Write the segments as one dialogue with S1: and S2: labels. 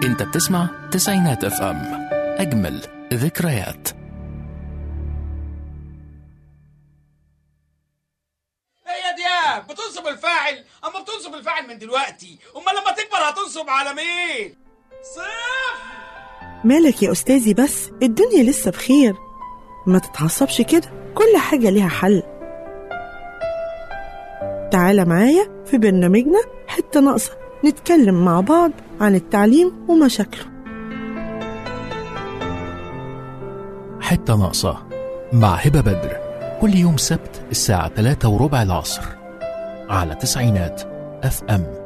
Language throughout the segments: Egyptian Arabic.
S1: انت بتسمع تسعينات اف ام اجمل ذكريات
S2: هي دياب بتنصب الفاعل اما بتنصب الفاعل من دلوقتي امال لما تكبر هتنصب على مين صفر
S3: مالك يا أستاذي بس الدنيا لسه بخير ما تتعصبش كده كل حاجة ليها حل تعالى معايا في برنامجنا حتة ناقصة نتكلم مع بعض عن التعليم ومشاكله
S1: حتة ناقصة مع هبة بدر كل يوم سبت الساعة 3 وربع العصر على تسعينات اف ام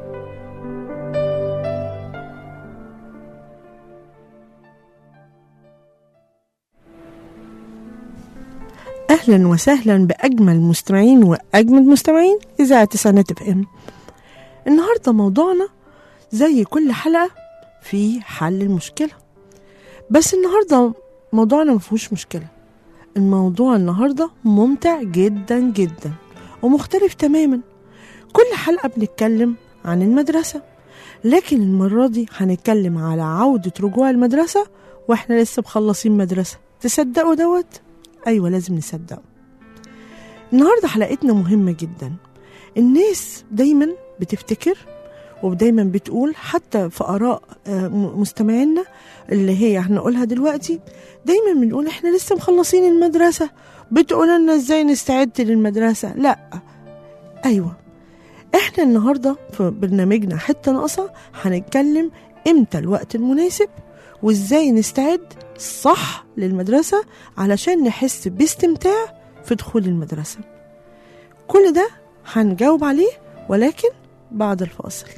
S3: أهلا وسهلا بأجمل مستمعين وأجمل مستمعين إذاعة تسعينات اف ام النهاردة موضوعنا زي كل حلقة في حل المشكلة بس النهاردة موضوعنا مفهوش مشكلة الموضوع النهاردة ممتع جدا جدا ومختلف تماما كل حلقة بنتكلم عن المدرسة لكن المرة دي هنتكلم على عودة رجوع المدرسة واحنا لسه مخلصين مدرسة تصدقوا دوت؟ أيوة لازم نصدقه النهاردة حلقتنا مهمة جدا الناس دايما بتفتكر ودايما بتقول حتى في آراء آه، م- مستمعينا اللي هي هنقولها دلوقتي دايما بنقول احنا لسه مخلصين المدرسة بتقول لنا ازاي نستعد للمدرسة لا ايوه احنا النهاردة في برنامجنا حتة ناقصة هنتكلم امتى الوقت المناسب وازاي نستعد صح للمدرسة علشان نحس باستمتاع في دخول المدرسة كل ده هنجاوب عليه ولكن بعد الفاصل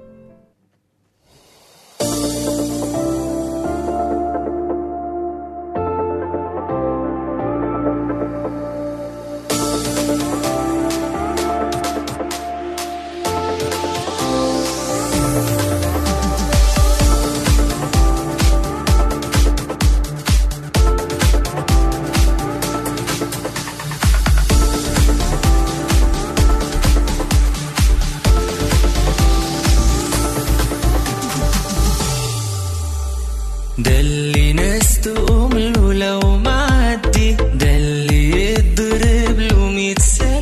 S4: ده اللي ناس تقوم له لو معدي ده اللي يضرب له مية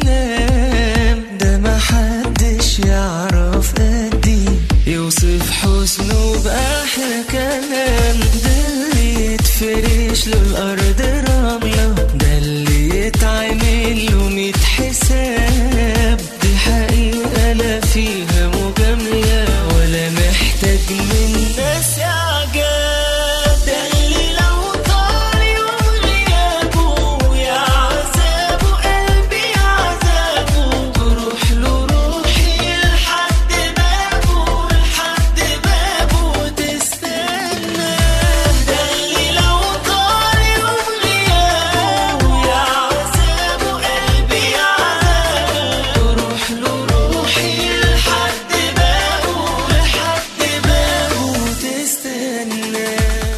S4: سلام ده ما حدش يعرف قدي يوصف حسنه بأحلى كلام ده اللي يتفرش له الأرض رملة ده اللي يتعمل له مية حساب دي حقيقة لا فيها مجاملة ولا محتاج من ناس إعجاب ده اللي لو طال يوم غيابه يا عذابه قلبي عذابه تروح له روحي لحد بابه لحد بابه تستنى ده اللي لو طال يوم غيابه يا عذابه قلبي عذابه تروح له روحي لحد بابه لحد بابه تستنى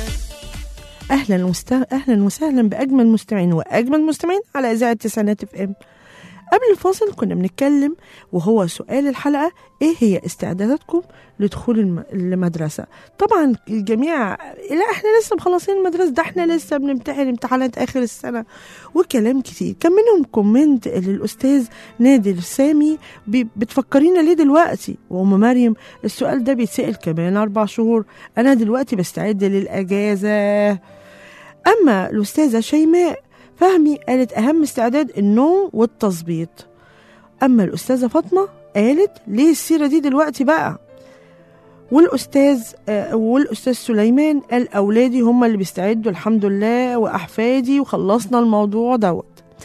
S3: اهلا وست... اهلا وسهلا باجمل مستمعين واجمل مستمعين على اذاعه تسعينات اف ام قبل الفاصل كنا بنتكلم وهو سؤال الحلقه ايه هي استعداداتكم لدخول الم... المدرسه طبعا الجميع لا احنا لسه مخلصين المدرسه ده احنا لسه بنمتحن امتحانات اخر السنه وكلام كتير كان منهم كومنت للاستاذ نادر سامي بي- بتفكرينا ليه دلوقتي وام مريم السؤال ده بيتسال كمان اربع شهور انا دلوقتي بستعد للاجازه أما الأستاذة شيماء فهمي قالت أهم استعداد النوم والتظبيط أما الأستاذة فاطمة قالت ليه السيرة دي دلوقتي بقى والأستاذ آه، والأستاذ سليمان قال أولادي هم اللي بيستعدوا الحمد لله وأحفادي وخلصنا الموضوع دوت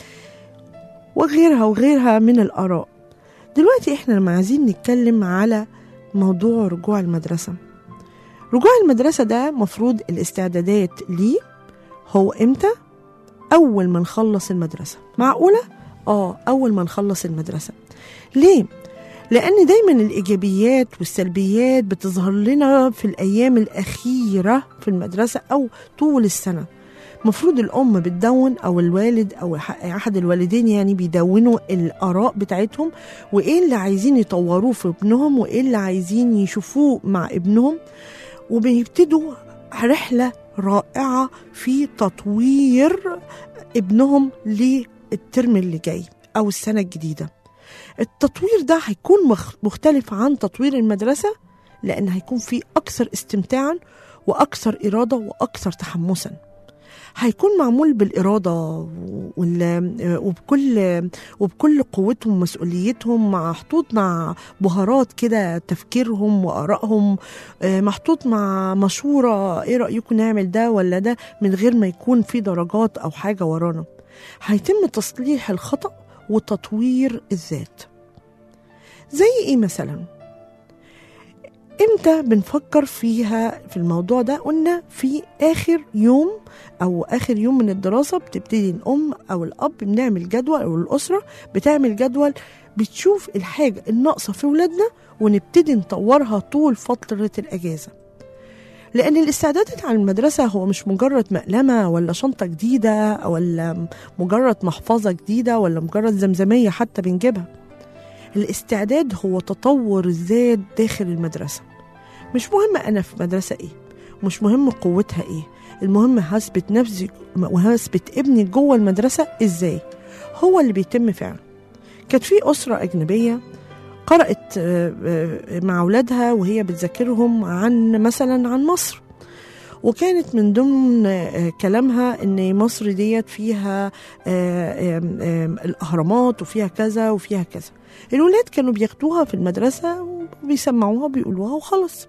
S3: وغيرها وغيرها من الآراء دلوقتي احنا لما عايزين نتكلم على موضوع رجوع المدرسة رجوع المدرسة ده مفروض الاستعدادات ليه هو امتى اول ما نخلص المدرسه معقوله اه اول ما نخلص المدرسه ليه لان دايما الايجابيات والسلبيات بتظهر لنا في الايام الاخيره في المدرسه او طول السنه مفروض الام بتدون او الوالد او ح- احد الوالدين يعني بيدونوا الاراء بتاعتهم وايه اللي عايزين يطوروه في ابنهم وايه اللي عايزين يشوفوه مع ابنهم وبيبتدوا رحلة رائعة في تطوير ابنهم للترم اللي جاي أو السنة الجديدة التطوير ده هيكون مخ- مختلف عن تطوير المدرسة لأن هيكون فيه أكثر استمتاعا وأكثر إرادة وأكثر تحمسا هيكون معمول بالإرادة وال- وبكل وبكل قوتهم ومسؤوليتهم محطوط مع بهارات كده تفكيرهم وآرائهم آه، محطوط مع مشورة إيه رأيكم نعمل ده ولا ده من غير ما يكون في درجات أو حاجة ورانا هيتم تصليح الخطأ وتطوير الذات زي إيه مثلاً؟ امتى بنفكر فيها في الموضوع ده قلنا في اخر يوم او اخر يوم من الدراسه بتبتدي الام او الاب بنعمل جدول او الاسره بتعمل جدول بتشوف الحاجه الناقصه في ولادنا ونبتدي نطورها طول فتره الاجازه لان الاستعدادات على المدرسه هو مش مجرد مقلمه ولا شنطه جديده ولا مجرد محفظه جديده ولا مجرد زمزميه حتى بنجيبها الاستعداد هو تطور الذات داخل المدرسة مش مهم أنا في مدرسة إيه مش مهم قوتها إيه المهم هثبت نفسي وهثبت ابني جوه المدرسة إزاي هو اللي بيتم فعلا كانت في أسرة أجنبية قرأت آه، آه، مع أولادها وهي بتذاكرهم عن مثلا عن مصر وكانت من ضمن آه، كلامها ان مصر ديت فيها آه، آم، آم، الاهرامات وفيها كذا وفيها كذا الولاد كانوا بياخدوها في المدرسة وبيسمعوها وبيقولوها وخلاص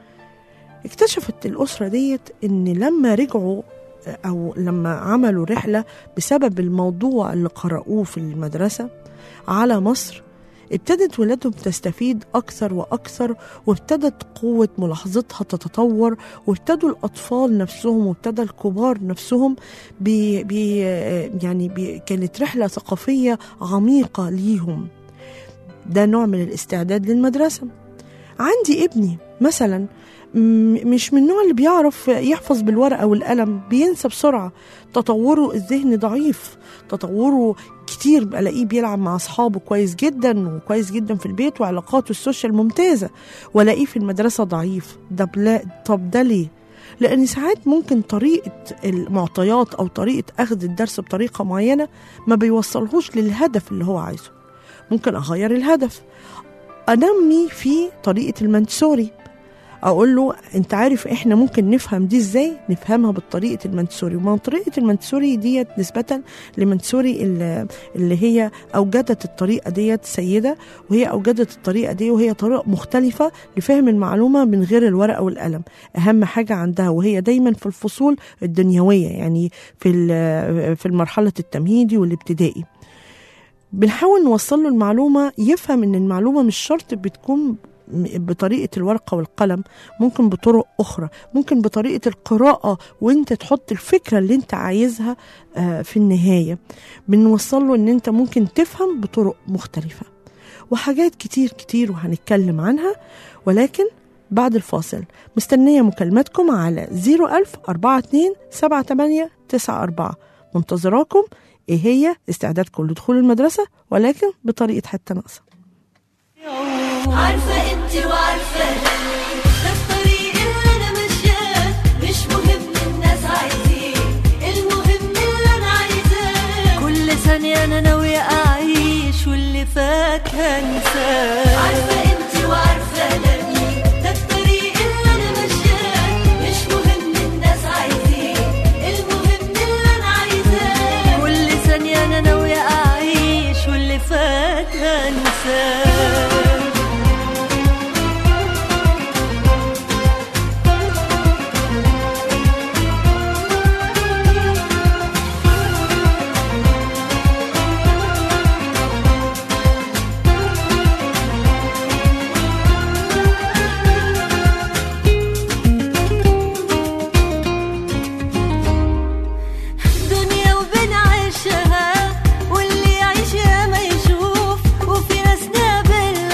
S3: اكتشفت الأسرة ديت إن لما رجعوا أو لما عملوا رحلة بسبب الموضوع اللي قرأوه في المدرسة على مصر ابتدت ولادهم تستفيد أكثر وأكثر وابتدت قوة ملاحظتها تتطور وابتدوا الأطفال نفسهم وابتدى الكبار نفسهم بي بي يعني بي كانت رحلة ثقافية عميقة ليهم ده نوع من الاستعداد للمدرسة عندي ابني مثلا م- مش من النوع اللي بيعرف يحفظ بالورقة والقلم بينسى بسرعة تطوره الذهني ضعيف تطوره كتير بلاقيه بيلعب مع أصحابه كويس جدا وكويس جدا في البيت وعلاقاته السوشيال ممتازة والاقيه في المدرسة ضعيف ده بلا طب ده ليه؟ لأن ساعات ممكن طريقة المعطيات أو طريقة أخذ الدرس بطريقة معينة ما بيوصلهوش للهدف اللي هو عايزه ممكن أغير الهدف أنمي في طريقة المنتسوري أقول له أنت عارف إحنا ممكن نفهم دي إزاي نفهمها بالطريقة المنتسوري ومن طريقة المنتسوري ديت نسبة لمنتسوري اللي اللي هي أوجدت الطريقة ديت سيدة وهي أوجدت الطريقة دي وهي طريقة مختلفة لفهم المعلومة من غير الورقة والقلم أهم حاجة عندها وهي دايما في الفصول الدنيوية يعني في ال- في المرحلة التمهيدي والابتدائي بنحاول نوصل له المعلومة يفهم إن المعلومة مش شرط بتكون م- بطريقة الورقة والقلم ممكن بطرق أخرى ممكن بطريقة القراءة وانت تحط الفكرة اللي انت عايزها آه، في النهاية بنوصل له ان انت ممكن تفهم بطرق مختلفة وحاجات كتير كتير وهنتكلم عنها ولكن بعد الفاصل مستنية مكالماتكم على 01000 42 78 94 منتظراكم ايه هي استعدادكم لدخول المدرسة ولكن بطريقة حتى ناقصة
S5: عارفة انت وعارفة انا ده الطريق اللي انا ماشياه مش مهم الناس عايزين المهم اللي انا عايزاه كل ثانية انا ناوية اعيش واللي فات هنساه عارفة انت وعارفة انا مين ده الطريق اللي انا ماشياه مش مهم الناس عايزين المهم اللي انا عايزاه كل ثانية انا ناوية اعيش واللي فات هنساه دنيا وبنعيشها واللي يعيش يا ما يشوف وفي ناس نقابل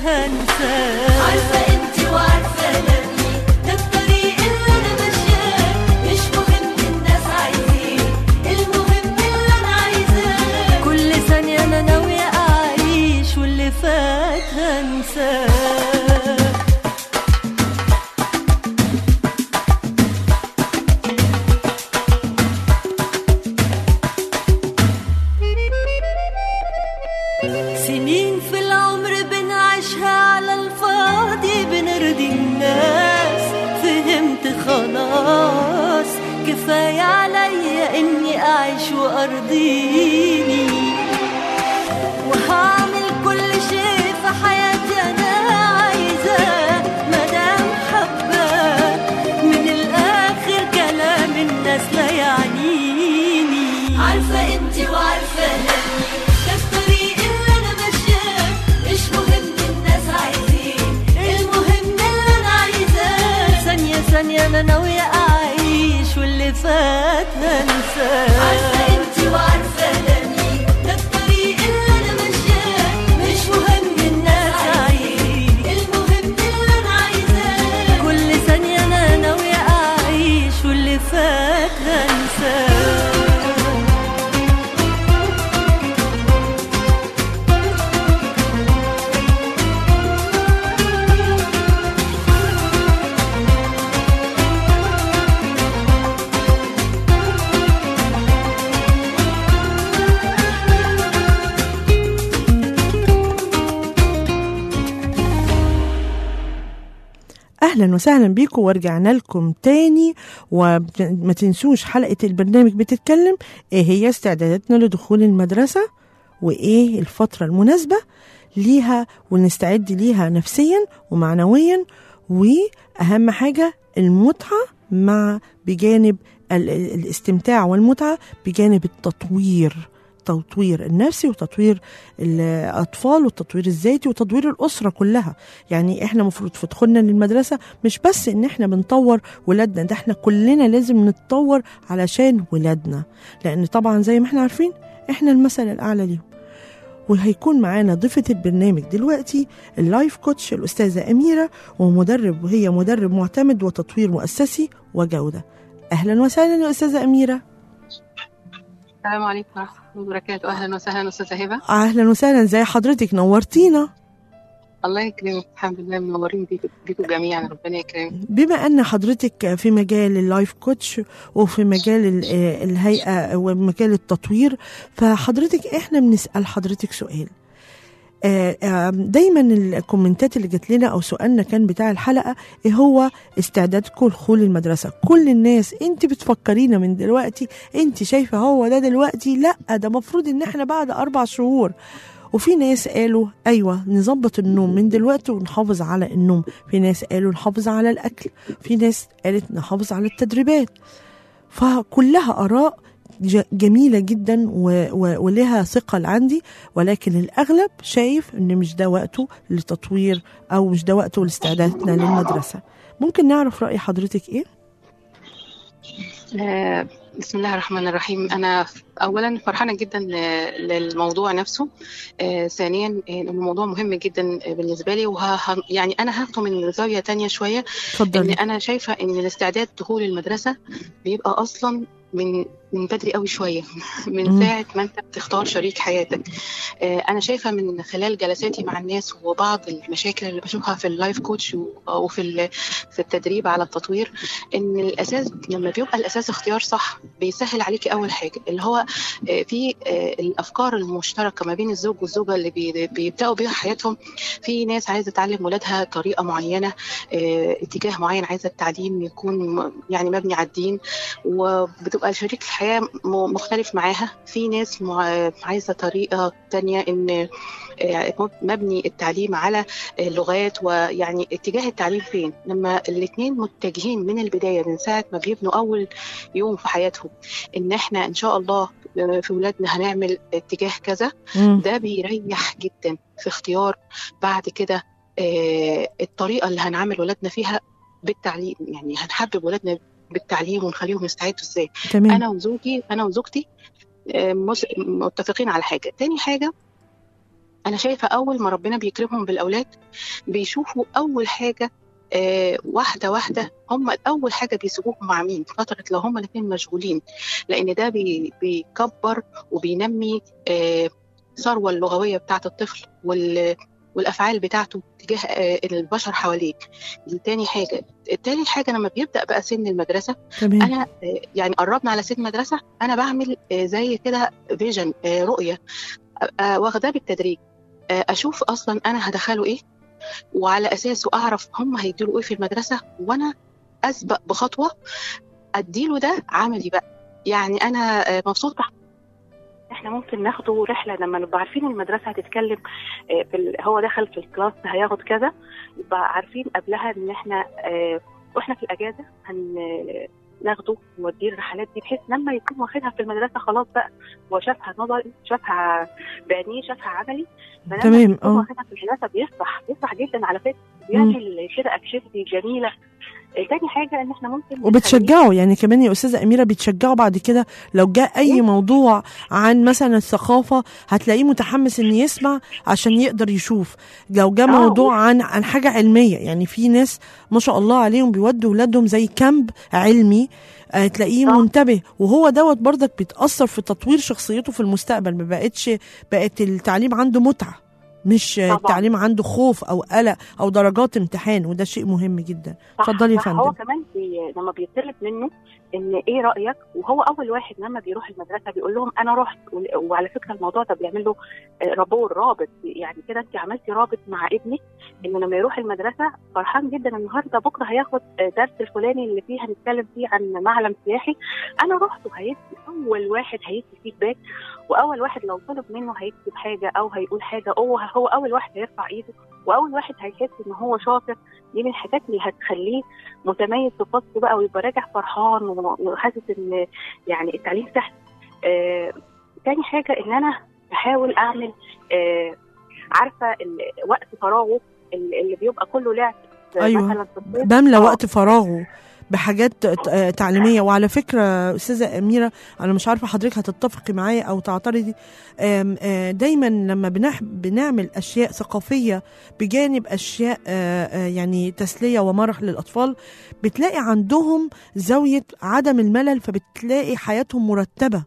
S4: هنساه
S5: عارفة انت وعارفة انا مين ده الطريق اللي انا ماشياه مش مهم الناس عايزين المهم اللي انا عايزاه
S4: كل ثانية أنا ناوية أعيش واللي فات هنساه سنين في العمر بنعيشها على الفاضي بنرضي الناس فهمت خلاص كفاية عليا إني أعيش وأرضيني وهعمل كل شيء في حياتي أنا عايزاه مدام حباه من الآخر كلام الناس لا يعنيني
S5: عارفة انت وعارفة انا مين ده الطريق اللي انا ماشياه مش مهم الناس عايزين المهم اللي انا عايزاه
S4: ثانية ثانية أنا ناوية أعيش واللي فات هنساه
S5: عارفة انت وعارفة انا مين ده الطريق اللي انا ماشياه مش مهم الناس عايزين المهم اللي انا عايزاه
S4: كل ثانية أنا ناوية أعيش واللي فات هنساه
S3: اهلا وسهلا بيكم ورجعنا لكم تاني وما تنسوش حلقه البرنامج بتتكلم ايه هي استعداداتنا لدخول المدرسه وايه الفتره المناسبه ليها ونستعد ليها نفسيا ومعنويا واهم حاجه المتعه مع بجانب ال- ال- الاستمتاع والمتعه بجانب التطوير التطوير النفسي وتطوير الأطفال والتطوير الذاتي وتطوير الأسرة كلها يعني إحنا مفروض في دخولنا للمدرسة مش بس إن إحنا بنطور ولادنا ده إحنا كلنا لازم نتطور علشان ولادنا لأن طبعا زي ما إحنا عارفين إحنا المثل الأعلى ليهم وهيكون معانا ضيفة البرنامج دلوقتي اللايف كوتش الأستاذة أميرة ومدرب وهي مدرب معتمد وتطوير مؤسسي وجودة أهلا وسهلا يا أستاذة أميرة
S6: السلام عليكم ورحمة الله وبركاته أهلا وسهلا أستاذة هبة
S3: أهلا وسهلا زي حضرتك نورتينا
S6: الله يكرمك الحمد لله منورين بيكم بيكم جميعا ربنا يكرمك
S3: بما ان حضرتك في مجال اللايف كوتش وفي مجال ال- آه الهيئه ومجال التطوير فحضرتك احنا بنسال حضرتك سؤال آه، آه، دايما الكومنتات اللي جات لنا او سؤالنا كان بتاع الحلقه ايه هو استعدادكم لدخول المدرسه كل الناس انت بتفكرينا من دلوقتي انت شايفه هو ده دلوقتي لا ده مفروض ان احنا بعد اربع شهور وفي ناس قالوا ايوه نظبط النوم من دلوقتي ونحافظ على النوم في ناس قالوا نحافظ على الاكل في ناس قالت نحافظ على التدريبات فكلها اراء ج- جميلة جدا و- و- ولها ثقل عندي ولكن الأغلب شايف إن مش ده وقته لتطوير أو مش ده وقته لاستعدادنا للمدرسة ممكن نعرف رأي حضرتك إيه؟
S6: آه، بسم الله الرحمن الرحيم أنا أولا فرحانة جدا ل- للموضوع نفسه آه، ثانيا آه، الموضوع مهم جدا بالنسبة لي وه ه- يعني أنا هاخده من زاوية تانية شوية إن
S3: اتفضلي
S6: أنا شايفة إن الاستعداد دخول المدرسة بيبقى أصلا من من بدري قوي شويه من
S3: مم.
S6: ساعه ما انت بتختار شريك حياتك آه، انا شايفه من خلال جلساتي مع الناس وبعض المشاكل اللي بشوفها في اللايف كوتش و- او في ال- في التدريب على التطوير ان الاساس لما بيبقى الاساس اختيار صح بيسهل عليكي اول حاجه اللي هو آه، في آه، الافكار المشتركه ما بين الزوج والزوجه اللي بي- بيبداوا بيها حياتهم في ناس عايزه تعلم ولادها طريقه معينه آه، اتجاه معين عايزه التعليم يكون م- يعني مبني على الدين وبتبقى شريك الحياه م- مختلف معاها في ناس مع- عايزه طريقه تانية ان آه، مبني التعليم على اللغات ويعني اتجاه التعليم فين لما الاثنين متجهين من البدايه من ساعه ما بيبنوا اول يوم في حياتهم ان احنا ان شاء الله آه، في ولادنا هنعمل اتجاه كذا
S3: مم.
S6: ده بيريح جدا في اختيار بعد كده آه، الطريقه اللي هنعمل ولادنا فيها بالتعليم يعني هنحبب ولادنا بالتعليم ونخليهم يستعدوا ازاي
S3: تمام
S6: انا وزوجي انا وزوجتي آه، مس- متفقين على حاجه تاني حاجه انا شايفه اول ما ربنا بيكرمهم بالاولاد بيشوفوا اول حاجه آه واحده واحده هم اول حاجه بيسيبوهم مع مين فتره لو هم الاثنين مشغولين لان ده بي بيكبر وبينمي آه الثروه اللغويه بتاعه الطفل وال والافعال بتاعته تجاه آه البشر حواليك دي تاني حاجه تاني حاجه لما بيبدا بقى سن المدرسه
S3: تمام
S6: انا آه، يعني قربنا على سن المدرسه انا بعمل آه، زي كده فيجن رؤيه أبقى واخداه بالتدريج آه، اشوف اصلا انا هدخله ايه وعلى اساسه اعرف هم هيديله ايه في المدرسه وانا اسبق بخطوه اديله ده عملي بقى يعني انا آه، مبسوطه احنا ممكن ناخده رحله لما نبقى عارفين المدرسه هتتكلم آه، في ال... هو دخل في الكلاس هياخد كذا يبقى عارفين قبلها ان احنا آه، واحنا في الاجازه هن ناخده نوديه الرحلات دي بحيث لما يكون واخدها في المدرسه خلاص بقى هو شافها نظري شافها بعينيه شافها عملي فلما
S3: تمام،
S6: يكون
S3: اه.
S6: واخدها في المدرسه بيفرح بيفرح جدا على فكره بيعمل كده اكشيفتي جميله آه، تاني حاجه ان احنا ممكن نخليه-
S3: وبتشجعوا يعني كمان يا استاذه اميره بتشجعوا بعد كده لو جاء اي موضوع عن مثلا الثقافه هتلاقيه متحمس ان يسمع عشان يقدر يشوف لو جاء
S6: آه،
S3: موضوع عن عن حاجه علميه يعني في ناس ما شاء الله عليهم بيودوا ولادهم زي كامب علمي آه، تلاقيه
S6: صح.
S3: منتبه وهو دوت برضك بيتاثر في تطوير شخصيته في المستقبل ما بقتش بقت التعليم عنده متعه مش آه،
S6: طبعاً.
S3: التعليم عنده خوف او قلق او درجات امتحان وده شيء مهم جدا
S6: صح،
S3: اتفضلي يا
S6: صح. هو
S3: فندم
S6: كمان بي... لما بيطلب منه ان ايه رايك وهو اول واحد لما بيروح المدرسه بيقول لهم انا رحت ول- وعلى فكره الموضوع ده بيعمل له آه، رابور رابط يعني كده انت عملتي رابط مع ابنك انه لما يروح المدرسه فرحان جدا النهارده بكره هياخد آه، درس الفلاني اللي فيه هنتكلم فيه عن معلم سياحي انا رحت وهيدي اول واحد هيدي فيدباك واول واحد لو طلب منه هيكتب حاجه او هيقول حاجه هو هو اول واحد هيرفع ايده واول واحد هيحس ان هو شاطر دي من الحاجات اللي هتخليه متميز في فصله بقى ويبقى راجع فرحان وحاسس ان يعني التعليم سهل. آه تاني حاجه ان انا بحاول اعمل آه عارفه ال- وقت فراغه ال- اللي بيبقى كله لعب
S3: أيوة.
S6: مثلا في الصيف
S3: بملى
S6: آه.
S3: وقت فراغه بحاجات آه، تعليميه وعلى فكره استاذه اميره انا مش عارفه حضرتك هتتفقي معايا او تعترضي آم، آه، دايما لما بنح- بنعمل اشياء ثقافيه بجانب اشياء آه، آه، يعني تسليه ومرح للاطفال بتلاقي عندهم زاويه عدم الملل فبتلاقي حياتهم مرتبه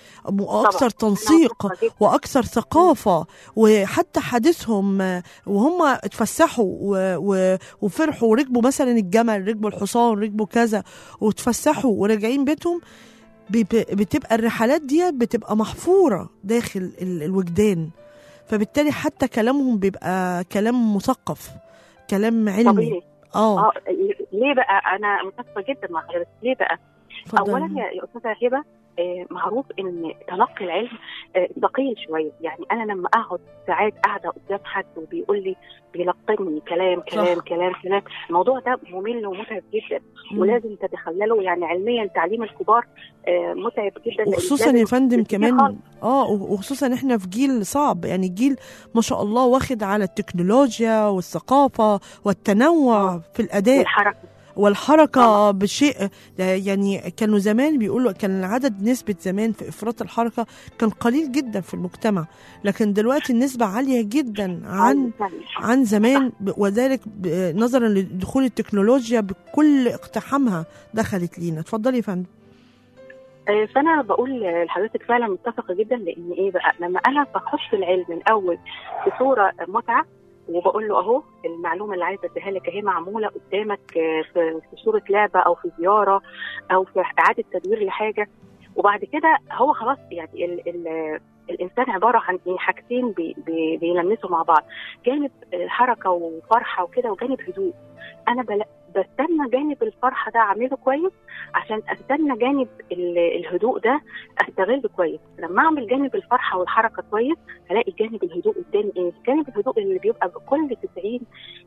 S3: واكثر تنسيق
S6: أنا مبسوطة جداً.
S3: واكثر ثقافه وحتى حديثهم آه، وهم اتفسحوا و- و- وفرحوا وركبوا مثلا الجمل ركبوا الحصان ركبوا كذا وتفسحوا وراجعين بيتهم بيب- بتبقى الرحلات دي بتبقى محفوره داخل ال- الوجدان فبالتالي حتى كلامهم بيبقى كلام مثقف كلام علمي
S6: طبيعي
S3: اه
S6: اه ليه بقى انا متفقه جدا مع حضرتك ليه بقى
S3: اتفضل.
S6: اولا يا يا استاذه هبه آه، معروف ان تلقي العلم آه، ثقيل شويه يعني انا لما اقعد ساعات قاعده قدام حد وبيقول لي بيلقني كلام كلام
S3: صح.
S6: كلام كلام الموضوع ده ممل ومتعب جدا
S3: مم.
S6: ولازم تتخيلوا يعني علميا تعليم الكبار آه، متعب جدا لأن
S3: وخصوصا
S6: لازم
S3: يا فندم
S6: كتير
S3: كمان
S6: خالص.
S3: اه وخصوصا احنا في جيل صعب يعني جيل ما شاء الله واخد على التكنولوجيا والثقافه والتنوع في الاداء
S6: والحركه
S3: والحركه
S6: طبعا.
S3: بشيء ده يعني كانوا زمان بيقولوا كان العدد نسبه زمان في افراط الحركه كان قليل جدا في المجتمع لكن دلوقتي النسبه عاليه جدا عن عن زمان ب- وذلك ب- نظرا لدخول التكنولوجيا بكل اقتحامها دخلت لينا اتفضلي يا فندم
S6: آه، فانا بقول لحضرتك فعلا متفقه جدا لان ايه بقى لما انا بحط العلم الاول في صوره متعه وبقول له اهو المعلومه اللي عايزه اديها لك اهي معموله قدامك آه، في في صوره لعبه او في زياره او في اعاده تدوير لحاجه وبعد كده هو خلاص يعني ال ال الانسان عباره عن إيه؟ حاجتين بي بي بيلمسوا مع بعض جانب آه، حركه وفرحه وكده وجانب هدوء انا بل بستنى جانب الفرحه ده اعمله كويس عشان استنى جانب ال- الهدوء ده استغله كويس لما اعمل جانب الفرحه والحركه كويس هلاقي جانب الهدوء قدامي ايه جانب الهدوء اللي بيبقى كل 90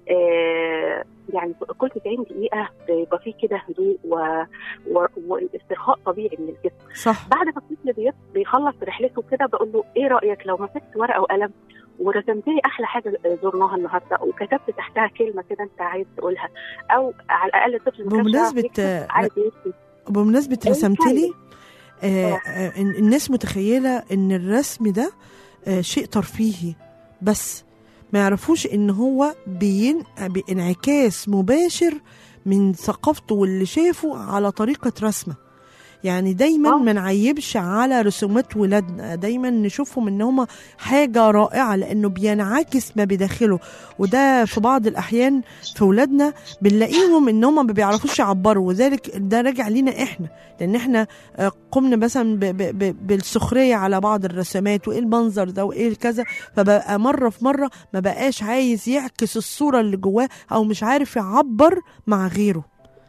S6: آه يعني كل 90 دقيقه بيبقى فيه كده هدوء و- و- واسترخاء طبيعي من الجسم
S3: صح
S6: بعد ما الطفل بي- بيخلص رحلته كده بقول له ايه رايك لو مسكت ورقه وقلم ورسمت لي احلى حاجه زرناها النهارده وكتبت تحتها كلمه كده انت عايز تقولها او على الاقل الطفل ما كانش يعرف
S3: بمناسبة-
S6: يكتب، عايز يكتب
S3: بمناسبة
S6: أي
S3: رسمت
S6: حاجة.
S3: لي آه آه إن- الناس متخيلة ان الرسم ده آه شيء ترفيهي بس ما يعرفوش ان هو بين... بانعكاس مباشر من ثقافته واللي شافه على طريقة رسمه يعني دايما
S6: آه.
S3: ما نعيبش على رسومات ولادنا دايما نشوفهم ان هم حاجة رائعة لانه بينعكس ما بداخله وده في بعض الاحيان في ولادنا بنلاقيهم ان هم ما بيعرفوش يعبروا وذلك ده راجع لينا احنا لان احنا آه، قمنا مثلا ب- ب- ب- بالسخريه على بعض الرسمات وايه المنظر ده وايه كذا فبقى مره في مره ما بقاش عايز يعكس الصوره اللي جواه او مش عارف يعبر مع غيره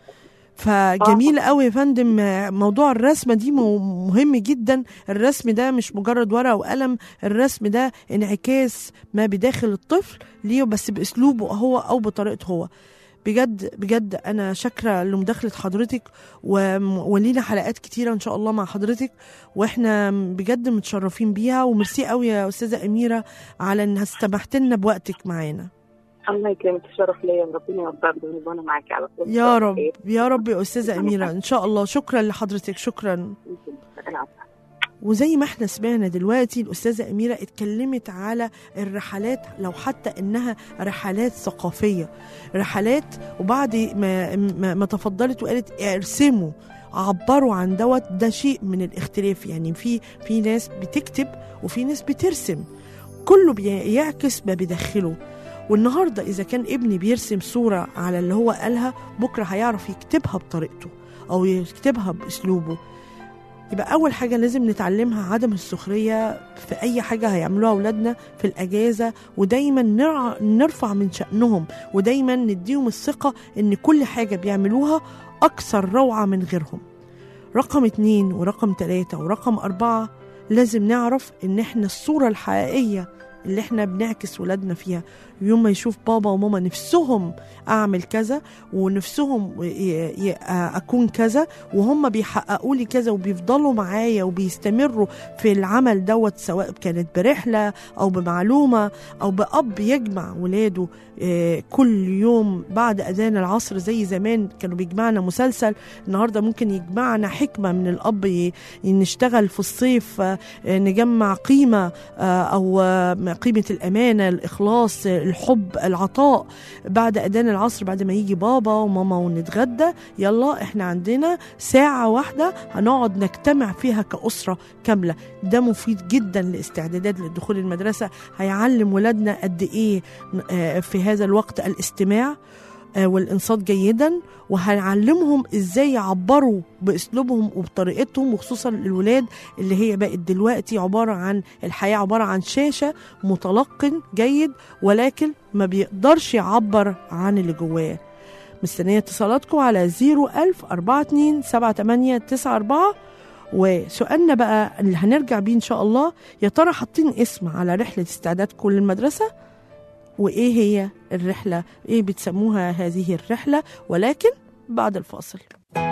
S3: فجميل قوي يا فندم آه، موضوع الرسمه دي مو- مهم جدا الرسم ده مش مجرد ورقه وقلم الرسم ده انعكاس ما بداخل الطفل ليه بس باسلوبه هو او بطريقته هو بجد بجد انا شاكره لمداخله حضرتك وم- ولينا حلقات كتيره ان شاء الله مع حضرتك واحنا بجد متشرفين بيها وميرسي قوي يا استاذه اميره على انها استمحت لنا بوقتك معانا
S7: الله يكرمك الشرف ليا ربنا يوفقك وانا معاكي على طول
S3: يا رب يا رب يا استاذه اميره ان شاء الله شكرا لحضرتك شكرا
S7: العفو.
S3: وزي ما احنا سمعنا دلوقتي الأستاذة أميرة اتكلمت على الرحلات لو حتى إنها رحلات ثقافية رحلات وبعد ما, ما, ما تفضلت وقالت ارسموا عبروا عن دوت ده شيء من الاختلاف يعني في في ناس بتكتب وفي ناس بترسم كله بيعكس ما بداخله والنهارده اذا كان ابني بيرسم صوره على اللي هو قالها بكره هيعرف يكتبها بطريقته او يكتبها باسلوبه يبقى أول حاجة لازم نتعلمها عدم السخرية في أي حاجة هيعملوها أولادنا في الأجازة ودايما نرع نرفع من شأنهم ودايما نديهم الثقة إن كل حاجة بيعملوها أكثر روعة من غيرهم رقم اتنين ورقم تلاتة ورقم أربعة لازم نعرف إن إحنا الصورة الحقيقية اللي احنا بنعكس ولادنا فيها يوم ما يشوف بابا وماما نفسهم اعمل كذا ونفسهم ي- ي- اكون كذا وهم بيحققوا لي كذا وبيفضلوا معايا وبيستمروا في العمل دوت سواء كانت برحله او بمعلومه او باب يجمع ولاده آه، كل يوم بعد اذان العصر زي زمان كانوا بيجمعنا مسلسل النهارده ممكن يجمعنا حكمه من الاب ي- نشتغل في الصيف آه، نجمع قيمه آه، او آه، قيمه الامانه الاخلاص آه، الحب العطاء بعد اذان العصر بعد ما يجي بابا وماما ونتغدى يلا احنا عندنا ساعه واحده هنقعد نجتمع فيها كاسره كامله ده مفيد جدا لاستعدادات لدخول المدرسه هيعلم ولادنا قد ايه آه، في هذا الوقت الاستماع آه، والانصات جيدا وهنعلمهم ازاي يعبروا باسلوبهم وبطريقتهم وخصوصا الولاد اللي هي بقت دلوقتي عباره عن الحياه عباره عن شاشه متلقن جيد ولكن ما بيقدرش يعبر عن اللي جواه مستنيه اتصالاتكم على 01000 42 78 94 وسؤالنا بقى اللي هنرجع بيه ان شاء الله يا ترى حاطين اسم على رحله استعدادكم للمدرسه وايه هي الرحله ايه بتسموها هذه الرحله ولكن بعد الفاصل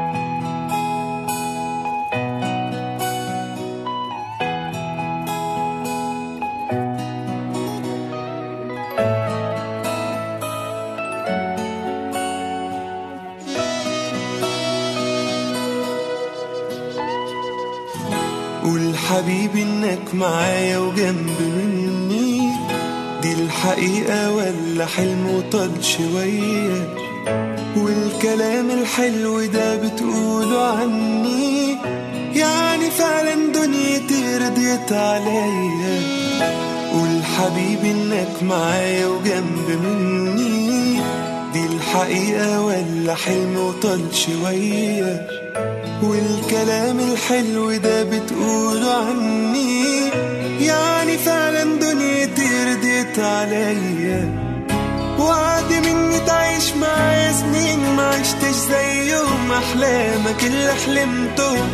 S8: قول حبيبي انك معايا وجنب مني دي الحقيقة ولا حلم وطال شوية والكلام الحلو ده بتقوله عني يعني فعلا دنيتي رضيت عليا قول حبيبي انك معايا وجنب مني دي الحقيقة ولا حلم وطال شوية والكلام الحلو ده بتقوله عني يعني فعلا دنيتي رضيت عليا وعد مني تعيش معايا سنين ما عشتش زيهم احلامك اللي حلمتهم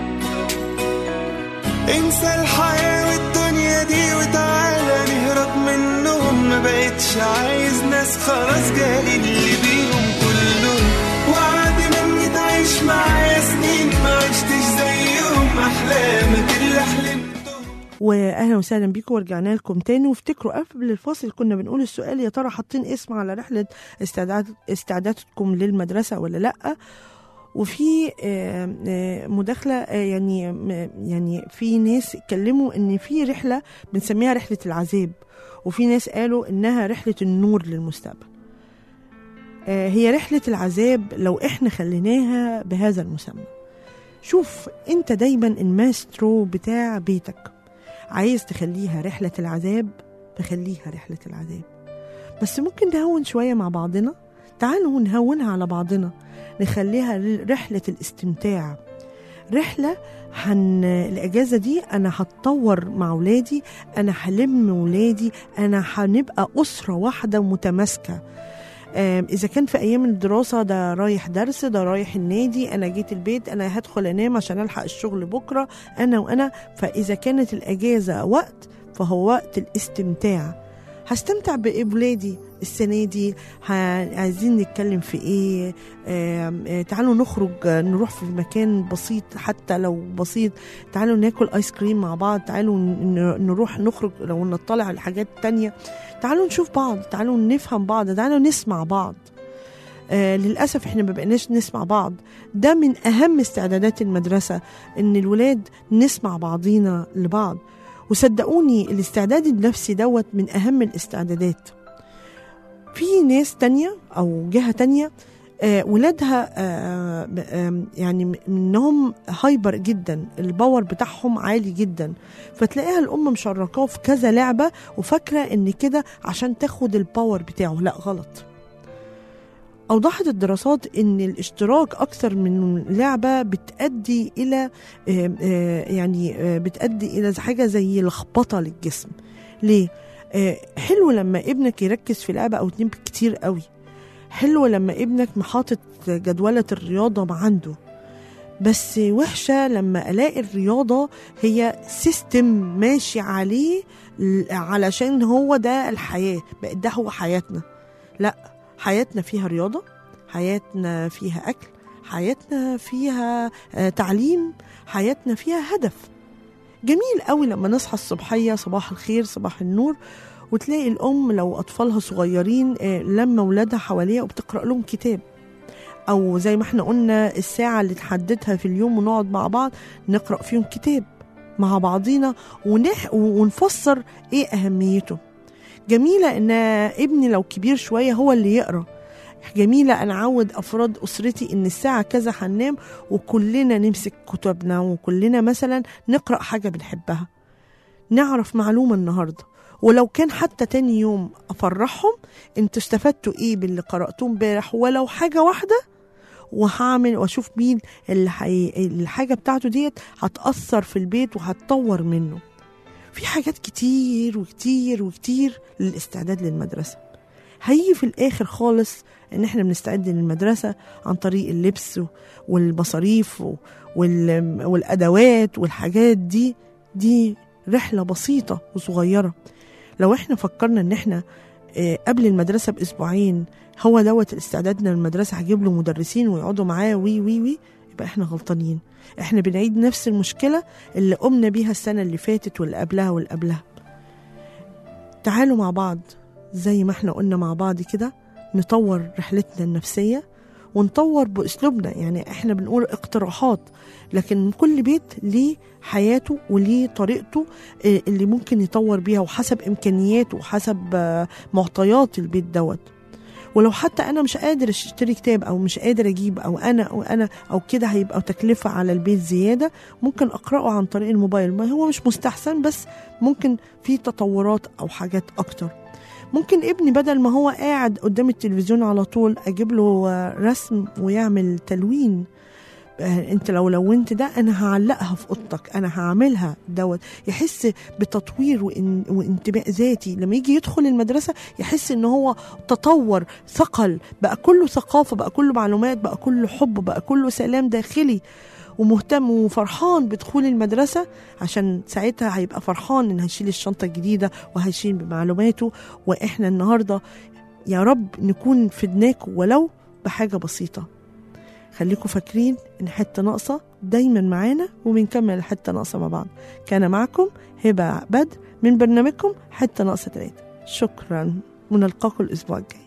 S8: انسى الحياة والدنيا دي وتعالى نهرب منهم ما بقتش عايز ناس خلاص جالي اللي بيهم كلهم وعد مني تعيش معايا سنين ما عشتش زيهم احلامك اللي حلمتهم
S3: واهلا وسهلا بيكم ورجعنا لكم تاني وافتكروا قبل الفاصل كنا بنقول السؤال يا ترى حاطين اسم على رحله استعداد استعدادكم للمدرسه ولا لا وفي آه، آه، مداخله آه، يعني م- يعني في ناس اتكلموا ان في رحله بنسميها رحله العذاب وفي ناس قالوا إنها رحلة النور للمستقبل آه، هي رحلة العذاب لو إحنا خليناها بهذا المسمى شوف أنت دايما الماسترو بتاع بيتك عايز تخليها رحلة العذاب فخليها رحلة العذاب بس ممكن نهون شوية مع بعضنا تعالوا نهونها على بعضنا نخليها رحلة الاستمتاع رحلة هن الأجازة دي أنا هتطور مع ولادي أنا هلم ولادي أنا هنبقى أسرة واحدة متماسكة آم، إذا كان في أيام الدراسة ده رايح درس ده رايح النادي أنا جيت البيت أنا هدخل أنام عشان ألحق الشغل بكرة أنا وأنا فإذا كانت الأجازة وقت فهو وقت الاستمتاع هستمتع بولادي السنة دي ه- عايزين نتكلم في ايه آم، آه، تعالوا نخرج آه، نروح في مكان بسيط حتى لو بسيط تعالوا ناكل ايس كريم مع بعض تعالوا ن- نروح نخرج لو نطلع على حاجات تانية تعالوا نشوف بعض تعالوا نفهم بعض تعالوا نسمع بعض آه للأسف احنا ما بقيناش نسمع بعض ده من أهم استعدادات المدرسة إن الولاد نسمع بعضينا لبعض وصدقوني الاستعداد النفسي دوت من أهم الاستعدادات في ناس تانية أو جهة تانية آه ولادها آه ب- آم، يعني م- منهم هايبر جدا الباور بتاعهم عالي جدا فتلاقيها الأم مشركاه في كذا لعبة وفاكرة إن كده عشان تاخد الباور بتاعه لا غلط أوضحت الدراسات إن الاشتراك أكثر من لعبة بتؤدي إلى آه، آه، يعني آه، بتؤدي إلى حاجة زي لخبطة للجسم ليه؟ آه، حلو لما ابنك يركز في لعبة أو اتنين كتير قوي حلو لما ابنك محاطط جدولة الرياضة ما عنده بس وحشة لما ألاقي الرياضة هي سيستم ماشي عليه ل- علشان هو ده الحياة بقت ده هو حياتنا لا حياتنا فيها رياضة حياتنا فيها أكل حياتنا فيها آه، تعليم حياتنا فيها هدف جميل قوي لما نصحى الصبحية صباح الخير صباح النور وتلاقي الأم لو أطفالها صغيرين آه، لما ولادها حواليها وبتقرأ لهم كتاب أو زي ما احنا قلنا الساعة اللي تحددها في اليوم ونقعد مع بعض نقرأ فيهم كتاب مع بعضينا ونح ونفسر ايه أهميته جميلة ان ابني لو كبير شوية هو اللي يقرأ جميلة أنا أعود أفراد أسرتي إن الساعة كذا هننام وكلنا نمسك كتبنا وكلنا مثلا نقرأ حاجة بنحبها نعرف معلومة النهاردة ولو كان حتى تاني يوم أفرحهم انتوا استفدتوا ايه باللي قرأتوه امبارح ولو حاجة واحدة وهعمل واشوف مين اللي حي... الحاجة بتاعته ديت هتأثر في البيت وهتطور منه في حاجات كتير وكتير وكتير للاستعداد للمدرسة هيجي في الآخر خالص إن إحنا بنستعد للمدرسة عن طريق اللبس والمصاريف وال... والأدوات والحاجات دي دي رحلة بسيطة وصغيرة لو إحنا فكرنا إن إحنا آه، قبل المدرسة بأسبوعين هو دوت استعدادنا للمدرسة هجيب له مدرسين ويقعدوا معاه وي وي وي يبقى إحنا غلطانين إحنا بنعيد نفس المشكلة اللي قمنا بيها السنة اللي فاتت واللي قبلها واللي قبلها تعالوا مع بعض زي ما احنا قلنا مع بعض كده نطور رحلتنا النفسية ونطور بأسلوبنا يعني احنا بنقول اقتراحات لكن كل بيت ليه حياته وليه طريقته آه، اللي ممكن يطور بيها وحسب إمكانياته وحسب آه، معطيات البيت دوت ولو حتى انا مش قادر اشتري كتاب او مش قادر اجيب او انا او انا او كده هيبقى تكلفه على البيت زياده ممكن اقراه عن طريق الموبايل ما هو مش مستحسن بس ممكن في تطورات او حاجات اكتر ممكن ابني بدل ما هو قاعد قدام التلفزيون على طول اجيب له آه، رسم ويعمل تلوين آه، انت لو لونت ده انا هعلقها في اوضتك انا هعملها دوت يحس بتطوير وإن وانتباه ذاتي لما يجي يدخل المدرسه يحس ان هو تطور ثقل بقى كله ثقافه بقى كله معلومات بقى كله حب بقى كله سلام داخلي ومهتم وفرحان بدخول المدرسة عشان ساعتها هيبقى فرحان إن هيشيل الشنطة الجديدة وهيشيل بمعلوماته وإحنا النهاردة يا رب نكون فدناكم ولو بحاجة بسيطة خليكم فاكرين إن حتة ناقصة دايما معانا وبنكمل الحتة ناقصة مع بعض كان معكم هبة بدر من برنامجكم حتة ناقصة تلاتة شكرا ونلقاكم الأسبوع الجاي